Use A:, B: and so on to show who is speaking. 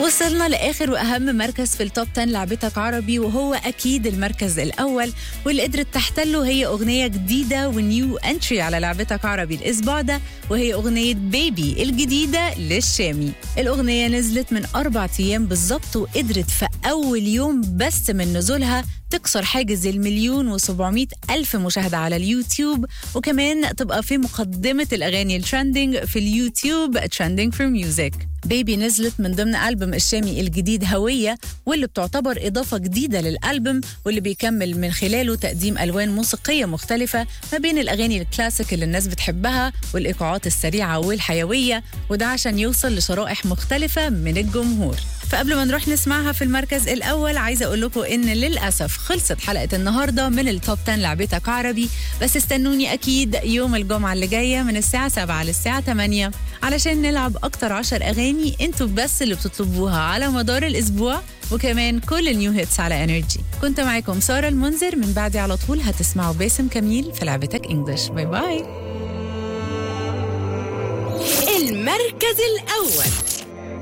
A: وصلنا لاخر واهم مركز في التوب 10 لعبتك عربي وهو اكيد المركز الاول واللي قدرت تحتله هي اغنيه جديده ونيو انتري على لعبتك عربي الاسبوع ده وهي اغنيه بيبي الجديده للشامي الاغنيه نزلت من اربع ايام بالظبط وقدرت في اول يوم بس من نزولها تكسر حاجز المليون وسبعمائة ألف مشاهدة على اليوتيوب وكمان تبقى في مقدمة الأغاني الترندنج في اليوتيوب ترندنج فور ميوزك بيبي نزلت من ضمن ألبوم الشامي الجديد هوية واللي بتعتبر إضافة جديدة للألبوم واللي بيكمل من خلاله تقديم ألوان موسيقية مختلفة ما بين الأغاني الكلاسيك اللي الناس بتحبها والإيقاعات السريعة والحيوية وده عشان يوصل لشرائح مختلفة من الجمهور فقبل ما نروح نسمعها في المركز الأول عايزة أقول لكم إن للأسف خلصت حلقة النهاردة من التوب 10 لعبتك عربي بس استنوني أكيد يوم الجمعة اللي جاية من الساعة 7 للساعة 8 علشان نلعب أكتر 10 أغاني أنتوا بس اللي بتطلبوها على مدار الأسبوع وكمان كل النيو هيتس على انرجي كنت معاكم سارة المنذر من بعدي على طول هتسمعوا باسم كميل في لعبتك انجلش باي باي
B: المركز الأول